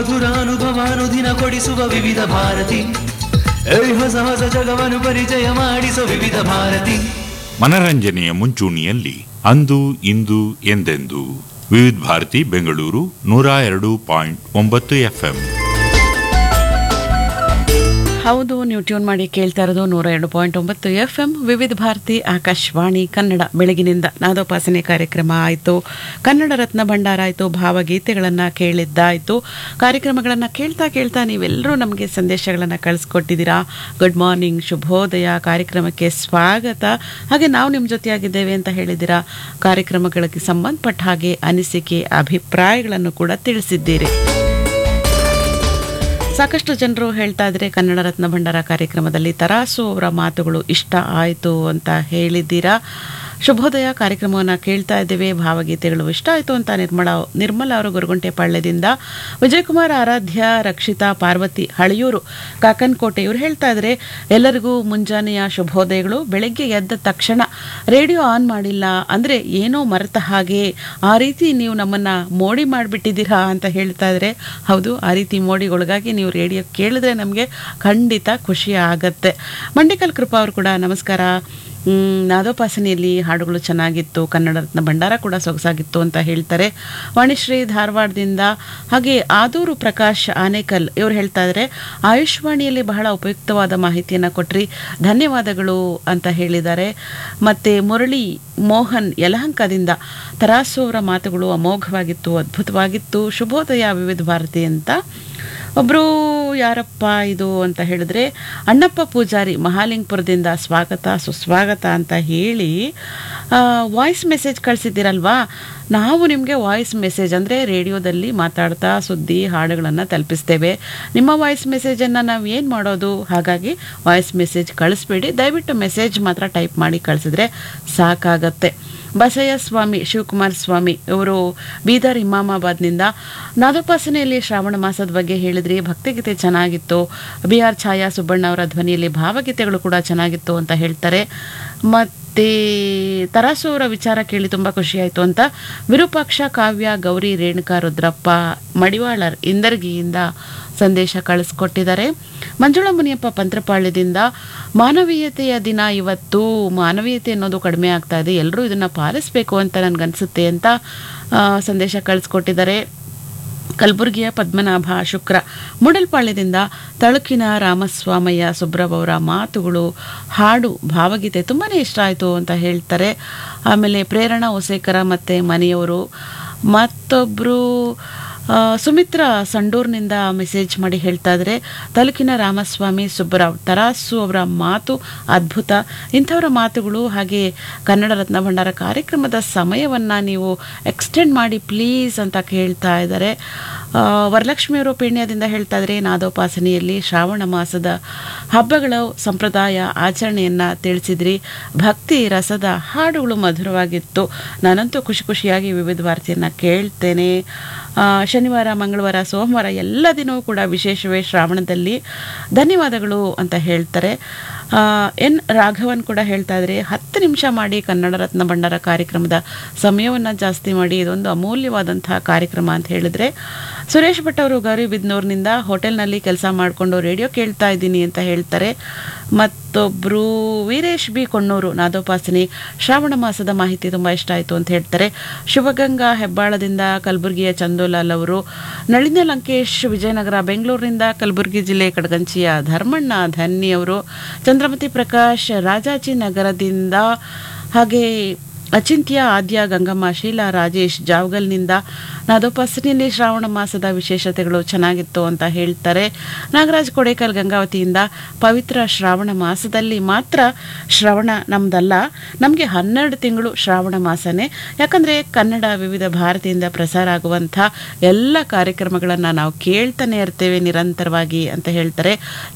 ಮಧುರ ಅನುಭವ ಅನುದಿನ ಕೊಡಿಸುವ ವಿವಿಧ ಭಾರತಿ ಏಯ್ ಹೊಸ ಹೊಸ ಜಗವನ್ನು ಪರಿಚಯ ಮಾಡಿಸೋ ವಿವಿಧ ಭಾರತಿ ಮನರಂಜನೆಯ ಮುಂಚೂಣಿಯಲ್ಲಿ ಅಂದು ಇಂದು ಎಂದೆಂದು ವಿವಿಧ ಭಾರತಿ ಬೆಂಗಳೂರು ನೂರ ಎರಡು ಪಾಯಿಂಟ್ ಒಂಬತ್ತು ಎಫ್ಎಂ ಹೌದು ನೀವು ಟ್ಯೂನ್ ಮಾಡಿ ಕೇಳ್ತಾ ಇರೋದು ನೂರ ಎರಡು ಪಾಯಿಂಟ್ ಒಂಬತ್ತು ಎಫ್ ಎಂ ವಿವಿಧ ಭಾರತಿ ಆಕಾಶವಾಣಿ ಕನ್ನಡ ಬೆಳಗಿನಿಂದ ನಾದೋಪಾಸನೆ ಕಾರ್ಯಕ್ರಮ ಆಯಿತು ಕನ್ನಡ ರತ್ನ ಭಂಡಾರ ಆಯಿತು ಭಾವಗೀತೆಗಳನ್ನು ಕೇಳಿದ್ದಾಯಿತು ಕಾರ್ಯಕ್ರಮಗಳನ್ನು ಕೇಳ್ತಾ ಕೇಳ್ತಾ ನೀವೆಲ್ಲರೂ ನಮಗೆ ಸಂದೇಶಗಳನ್ನು ಕಳಿಸ್ಕೊಟ್ಟಿದ್ದೀರಾ ಗುಡ್ ಮಾರ್ನಿಂಗ್ ಶುಭೋದಯ ಕಾರ್ಯಕ್ರಮಕ್ಕೆ ಸ್ವಾಗತ ಹಾಗೆ ನಾವು ನಿಮ್ಮ ಜೊತೆಯಾಗಿದ್ದೇವೆ ಅಂತ ಹೇಳಿದ್ದೀರಾ ಕಾರ್ಯಕ್ರಮಗಳಿಗೆ ಸಂಬಂಧಪಟ್ಟ ಹಾಗೆ ಅನಿಸಿಕೆ ಅಭಿಪ್ರಾಯಗಳನ್ನು ಕೂಡ ತಿಳಿಸಿದ್ದೀರಿ ಸಾಕಷ್ಟು ಜನರು ಹೇಳ್ತಾ ಇದ್ರೆ ಕನ್ನಡ ರತ್ನ ಭಂಡಾರ ಕಾರ್ಯಕ್ರಮದಲ್ಲಿ ತರಾಸು ಅವರ ಮಾತುಗಳು ಇಷ್ಟ ಆಯಿತು ಅಂತ ಹೇಳಿದ್ದೀರಾ ಶುಭೋದಯ ಕಾರ್ಯಕ್ರಮವನ್ನು ಕೇಳ್ತಾ ಇದ್ದೇವೆ ಭಾವಗೀತೆಗಳು ಇಷ್ಟ ಆಯಿತು ಅಂತ ನಿರ್ಮಲ ನಿರ್ಮಲ ಅವರು ಗುರುಗುಂಟೆ ಪಾಳ್ಯದಿಂದ ವಿಜಯಕುಮಾರ್ ಆರಾಧ್ಯ ರಕ್ಷಿತಾ ಪಾರ್ವತಿ ಹಳಿಯೂರು ಕಾಕನ್ಕೋಟೆ ಇವರು ಹೇಳ್ತಾ ಇದ್ದಾರೆ ಎಲ್ಲರಿಗೂ ಮುಂಜಾನೆಯ ಶುಭೋದಯಗಳು ಬೆಳಗ್ಗೆ ಎದ್ದ ತಕ್ಷಣ ರೇಡಿಯೋ ಆನ್ ಮಾಡಿಲ್ಲ ಅಂದರೆ ಏನೋ ಮರೆತ ಹಾಗೆ ಆ ರೀತಿ ನೀವು ನಮ್ಮನ್ನು ಮೋಡಿ ಮಾಡಿಬಿಟ್ಟಿದ್ದೀರಾ ಅಂತ ಹೇಳ್ತಾ ಇದ್ದಾರೆ ಹೌದು ಆ ರೀತಿ ಮೋಡಿಗೊಳಗಾಗಿ ನೀವು ರೇಡಿಯೋ ಕೇಳಿದ್ರೆ ನಮಗೆ ಖಂಡಿತ ಖುಷಿ ಆಗತ್ತೆ ಮಂಡಿಕಲ್ ಕೃಪಾ ಅವರು ಕೂಡ ನಮಸ್ಕಾರ ಮ್, ನಾದೋಪಾಸನೆಯಲ್ಲಿ ಹಾಡುಗಳು ಚೆನ್ನಾಗಿತ್ತು ಕನ್ನಡ ರತ್ನ ಭಂಡಾರ ಕೂಡ ಸೊಗಸಾಗಿತ್ತು ಅಂತ ಹೇಳ್ತಾರೆ ವಾಣಿಶ್ರೀ ಧಾರವಾಡದಿಂದ ಹಾಗೆ ಆದೂರು ಪ್ರಕಾಶ್ ಆನೇಕಲ್ ಇವ್ರು ಹೇಳ್ತಾ ಇದ್ದಾರೆ ಆಯುಷ್ವಾಣಿಯಲ್ಲಿ ಬಹಳ ಉಪಯುಕ್ತವಾದ ಮಾಹಿತಿಯನ್ನು ಕೊಟ್ರಿ ಧನ್ಯವಾದಗಳು ಅಂತ ಹೇಳಿದ್ದಾರೆ ಮತ್ತು ಮುರಳಿ ಮೋಹನ್ ಯಲಹಂಕದಿಂದ ತರಾಸು ಅವರ ಮಾತುಗಳು ಅಮೋಘವಾಗಿತ್ತು ಅದ್ಭುತವಾಗಿತ್ತು ಶುಭೋದಯ ವಿವಿಧ ಭಾರತಿ ಅಂತ ಒಬ್ಬರು ಯಾರಪ್ಪ ಇದು ಅಂತ ಹೇಳಿದ್ರೆ ಅಣ್ಣಪ್ಪ ಪೂಜಾರಿ ಮಹಾಲಿಂಗಪುರದಿಂದ ಸ್ವಾಗತ ಸುಸ್ವಾಗತ ಅಂತ ಹೇಳಿ ವಾಯ್ಸ್ ಮೆಸೇಜ್ ಕಳಿಸಿದ್ದೀರಲ್ವಾ ನಾವು ನಿಮಗೆ ವಾಯ್ಸ್ ಮೆಸೇಜ್ ಅಂದರೆ ರೇಡಿಯೋದಲ್ಲಿ ಮಾತಾಡ್ತಾ ಸುದ್ದಿ ಹಾಡುಗಳನ್ನು ತಲುಪಿಸ್ತೇವೆ ನಿಮ್ಮ ವಾಯ್ಸ್ ಮೆಸೇಜನ್ನು ನಾವು ಏನು ಮಾಡೋದು ಹಾಗಾಗಿ ವಾಯ್ಸ್ ಮೆಸೇಜ್ ಕಳಿಸ್ಬೇಡಿ ದಯವಿಟ್ಟು ಮೆಸೇಜ್ ಮಾತ್ರ ಟೈಪ್ ಮಾಡಿ ಕಳಿಸಿದ್ರೆ ಸಾಕಾಗತ್ತೆ ಬಸಯ್ಯ ಸ್ವಾಮಿ ಶಿವಕುಮಾರ್ ಸ್ವಾಮಿ ಇವರು ಬೀದರ್ ಇಮಾಮಾಬಾದ್ನಿಂದ ನಾದೋಪಾಸನೆಯಲ್ಲಿ ಶ್ರಾವಣ ಮಾಸದ ಬಗ್ಗೆ ಹೇಳಿದ್ರಿ ಭಕ್ತಿಗೀತೆ ಚೆನ್ನಾಗಿತ್ತು ಬಿ ಆರ್ ಛಾಯಾ ಸುಬ್ಬಣ್ಣ ಅವರ ಧ್ವನಿಯಲ್ಲಿ ಭಾವಗೀತೆಗಳು ಕೂಡ ಚೆನ್ನಾಗಿತ್ತು ಅಂತ ಹೇಳ್ತಾರೆ ಮತ್ತು ತರಾಸು ಅವರ ವಿಚಾರ ಕೇಳಿ ತುಂಬ ಖುಷಿಯಾಯಿತು ಅಂತ ವಿರೂಪಾಕ್ಷ ಕಾವ್ಯ ಗೌರಿ ರೇಣುಕಾ ರುದ್ರಪ್ಪ ಮಡಿವಾಳರ್ ಇಂದರ್ಗಿಯಿಂದ ಸಂದೇಶ ಕಳಿಸ್ಕೊಟ್ಟಿದ್ದಾರೆ ಮಂಜುಳಾ ಮುನಿಯಪ್ಪ ಪಂತ್ರಪಾಳ್ಯದಿಂದ ಮಾನವೀಯತೆಯ ದಿನ ಇವತ್ತು ಮಾನವೀಯತೆ ಅನ್ನೋದು ಕಡಿಮೆ ಆಗ್ತಾ ಇದೆ ಎಲ್ಲರೂ ಇದನ್ನು ಪಾಲಿಸಬೇಕು ಅಂತ ನನಗನ್ಸುತ್ತೆ ಅಂತ ಆ, ಸಂದೇಶ ಕಳಿಸ್ಕೊಟ್ಟಿದ್ದಾರೆ ಕಲಬುರಗಿಯ ಪದ್ಮನಾಭ ಶುಕ್ರ ಮೂಡಲ್ಪಾಳ್ಯದಿಂದ ತಳುಕಿನ ರಾಮಸ್ವಾಮಯ್ಯ ಸುಬ್ರವ್ ಅವರ ಮಾತುಗಳು ಹಾಡು ಭಾವಗೀತೆ ತುಂಬಾ ಇಷ್ಟ ಆಯಿತು ಅಂತ ಹೇಳ್ತಾರೆ ಆಮೇಲೆ ಪ್ರೇರಣಾ ಒಸೇಕರ ಮತ್ತು ಮನೆಯವರು ಮತ್ತೊಬ್ಬರು ಸುಮಿತ್ರಾ ಸಂಡೂರ್ನಿಂದ ಮೆಸೇಜ್ ಮಾಡಿ ಹೇಳ್ತಾ ಇದ್ದಾರೆ ತಾಲೂಕಿನ ರಾಮಸ್ವಾಮಿ ಸುಬ್ಬರಾವ್ ತರಾಸು ಅವರ ಮಾತು ಅದ್ಭುತ ಇಂಥವರ ಮಾತುಗಳು ಹಾಗೆ ಕನ್ನಡ ರತ್ನ ಭಂಡಾರ ಕಾರ್ಯಕ್ರಮದ ಸಮಯವನ್ನು ನೀವು ಎಕ್ಸ್ಟೆಂಡ್ ಮಾಡಿ ಪ್ಲೀಸ್ ಅಂತ ಕೇಳ್ತಾ ಇದ್ದಾರೆ ಆ, ವರಲಕ್ಷ್ಮಿಯವರು ಪೀಣ್ಯದಿಂದ ಹೇಳ್ತಾ ಇದ್ದಾರೆ ನಾದೋಪಾಸನೆಯಲ್ಲಿ ಶ್ರಾವಣ ಮಾಸದ ಹಬ್ಬಗಳ ಸಂಪ್ರದಾಯ ಆಚರಣೆಯನ್ನು ತಿಳಿಸಿದ್ರಿ ಭಕ್ತಿ ರಸದ ಹಾಡುಗಳು ಮಧುರವಾಗಿತ್ತು ನಾನಂತೂ ಖುಷಿ ಖುಷಿಯಾಗಿ ವಿವಿಧ ಭಾರತಿಯನ್ನು ಕೇಳ್ತೇನೆ ಆ, ಶನಿವಾರ ಮಂಗಳವಾರ ಸೋಮವಾರ ಎಲ್ಲ ದಿನವೂ ಕೂಡ ವಿಶೇಷವೇ ಶ್ರಾವಣದಲ್ಲಿ ಧನ್ಯವಾದಗಳು ಅಂತ ಹೇಳ್ತಾರೆ ಆ, ಎನ್ ರಾಘವನ್ ಕೂಡ ಹೇಳ್ತಾ ಇದ್ರೆ ಹತ್ತು ನಿಮಿಷ ಮಾಡಿ ಕನ್ನಡ ರತ್ನ ಭಂಡಾರ ಕಾರ್ಯಕ್ರಮದ ಸಮಯವನ್ನು ಜಾಸ್ತಿ ಮಾಡಿ ಇದೊಂದು ಅಮೂಲ್ಯವಾದಂತಹ ಕಾರ್ಯಕ್ರಮ ಅಂತ ಹೇಳಿದ್ರೆ ಸುರೇಶ್ ಭಟ್ ಅವರು ಗೌರಿಬಿದ್ನೂರಿನಿಂದ ಹೋಟೆಲ್ನಲ್ಲಿ ಕೆಲಸ ಮಾಡಿಕೊಂಡು ರೇಡಿಯೋ ಕೇಳ್ತಾ ಇದ್ದೀನಿ ಅಂತ ಹೇಳ್ತಾರೆ ಮತ್ತೊಬ್ಬರು ವೀರೇಶ್ ಬಿ ಕೊಣ್ಣೂರು ನಾದೋಪಾಸನೆ ಶ್ರಾವಣ ಮಾಸದ ಮಾಹಿತಿ ತುಂಬ ಇಷ್ಟ ಆಯಿತು ಅಂತ ಹೇಳ್ತಾರೆ ಶಿವಗಂಗಾ ಹೆಬ್ಬಾಳದಿಂದ ಕಲಬುರಗಿಯ ಚಂದೋಲಾಲ್ ಅವರು ನಳಿನ ಲಂಕೇಶ್ ವಿಜಯನಗರ ಬೆಂಗಳೂರಿನಿಂದ ಕಲಬುರಗಿ ಜಿಲ್ಲೆ ಕಡಗಂಚಿಯ ಧರ್ಮಣ್ಣ ಧನ್ನಿ ಅವರು ಚಂದ್ರಮತಿ ಪ್ರಕಾಶ್ ರಾಜಾಜಿನಗರದಿಂದ ಹಾಗೆ ಅಚಿಂತ್ಯ ಆದ್ಯ ಗಂಗಮ್ಮ ಶೀಲಾ ರಾಜೇಶ್ ಜಾವಗಲ್ನಿಂದ ನಾದೋಪಾಸನೆಯಲ್ಲಿ ಶ್ರಾವಣ ಮಾಸದ ವಿಶೇಷತೆಗಳು ಚೆನ್ನಾಗಿತ್ತು ಅಂತ ಹೇಳ್ತಾರೆ ನಾಗರಾಜ್ ಕೊಡೇಕಲ್ ಗಂಗಾವತಿಯಿಂದ ಪವಿತ್ರ ಶ್ರಾವಣ ಮಾಸದಲ್ಲಿ ಮಾತ್ರ ಶ್ರವಣ ನಮ್ದಲ್ಲ ನಮಗೆ ಹನ್ನೆರಡು ತಿಂಗಳು ಶ್ರಾವಣ ಮಾಸನೇ ಯಾಕಂದರೆ ಕನ್ನಡ ವಿವಿಧ ಭಾರತಿಯಿಂದ ಪ್ರಸಾರ ಆಗುವಂಥ ಎಲ್ಲ ಕಾರ್ಯಕ್ರಮಗಳನ್ನು ನಾವು ಕೇಳ್ತಾನೆ ಇರ್ತೇವೆ ನಿರಂತರವಾಗಿ ಅಂತ ಹೇಳ್ತಾರೆ